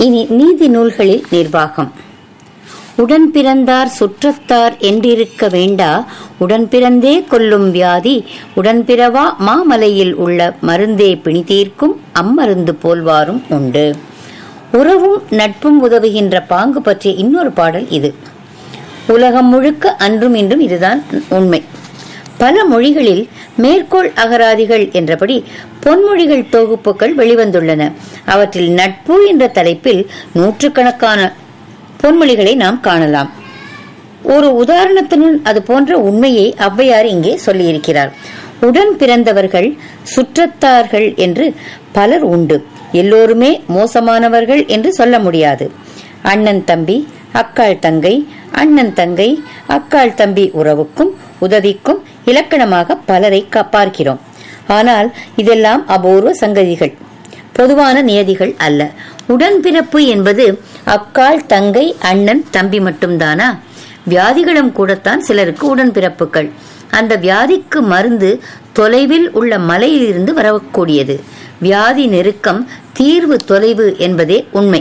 இனி நீதி நூல்களில் நிர்வாகம் உடன் பிறந்தார் சுற்றத்தார் என்றிருக்க வேண்டா உடன் பிறந்தே கொல்லும் வியாதி உடன் பிறவா மாமலையில் உள்ள மருந்தே பிணி தீர்க்கும் அம்மருந்து போல்வாரும் உண்டு உறவும் நட்பும் உதவுகின்ற பாங்கு பற்றிய இன்னொரு பாடல் இது உலகம் முழுக்க அன்றும் இன்றும் இதுதான் உண்மை பல மொழிகளில் மேற்கோள் அகராதிகள் என்றபடி பொன்மொழிகள் தொகுப்புகள் வெளிவந்துள்ளன அவற்றில் நட்பு என்ற தலைப்பில் நூற்றுக்கணக்கான பொன்மொழிகளை நாம் காணலாம் ஒரு உதாரணத்தினுள் அது போன்ற உண்மையை ஔவையார் இங்கே சொல்லியிருக்கிறார் உடன் பிறந்தவர்கள் சுற்றத்தார்கள் என்று பலர் உண்டு எல்லோருமே மோசமானவர்கள் என்று சொல்ல முடியாது அண்ணன் தம்பி அக்காள் தங்கை அண்ணன் தங்கை அக்காள் தம்பி உறவுக்கும் உதவிக்கும் இலக்கணமாக பலரை பார்க்கிறோம் ஆனால் இதெல்லாம் அபூர்வ சங்கதிகள் பொதுவான நியதிகள் அல்ல உடன்பிறப்பு என்பது அக்காள் தங்கை அண்ணன் தம்பி மட்டும்தானா வியாதிகளும் கூடத்தான் சிலருக்கு உடன்பிறப்புகள் அந்த வியாதிக்கு மருந்து தொலைவில் உள்ள மலையிலிருந்து வரக்கூடியது வியாதி நெருக்கம் தீர்வு தொலைவு என்பதே உண்மை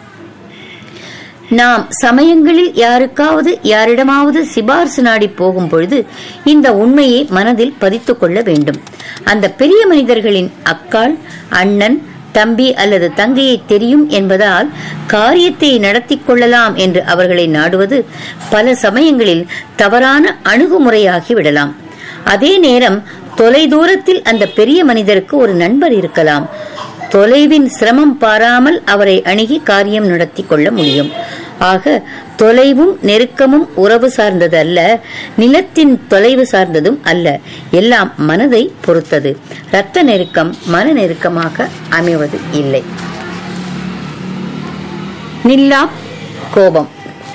நாம் சமயங்களில் யாருக்காவது யாரிடமாவது சிபார்சு நாடி போகும் பொழுது இந்த உண்மையை மனதில் பதித்துக் கொள்ள வேண்டும் அந்த பெரிய மனிதர்களின் அக்காள் அண்ணன் தம்பி அல்லது தங்கையை தெரியும் என்பதால் காரியத்தை நடத்தி கொள்ளலாம் என்று அவர்களை நாடுவது பல சமயங்களில் தவறான அணுகுமுறையாகி விடலாம் அதே நேரம் தொலை தூரத்தில் அந்த பெரிய மனிதருக்கு ஒரு நண்பர் இருக்கலாம் தொலைவின் சிரமம் பாராமல் அவரை அணுகி காரியம் நடத்தி கொள்ள முடியும் ஆக தொலைவும் நெருக்கமும் உறவு சார்ந்தது அல்ல நிலத்தின் தொலைவு சார்ந்ததும் அல்ல எல்லாம் மனதை பொறுத்தது இரத்த நெருக்கம் மன நெருக்கமாக அமைவது இல்லை நில்லா கோபம்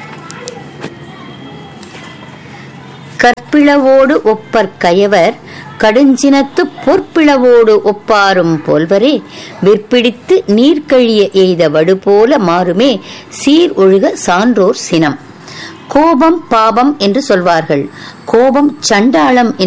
கற்பிளவோடு ஒப்பர் கயவர் கடுஞ்சினத்து பொற்பிளவோடு ஒப்பாரும் போல்வரே விற்பிடித்து நீர்க்கழிய எய்த வடு போல மாறுமே சீர் ஒழுக சான்றோர் சினம் கோபம் பாபம் என்று சொல்வார்கள் கோபம் சண்டாளம்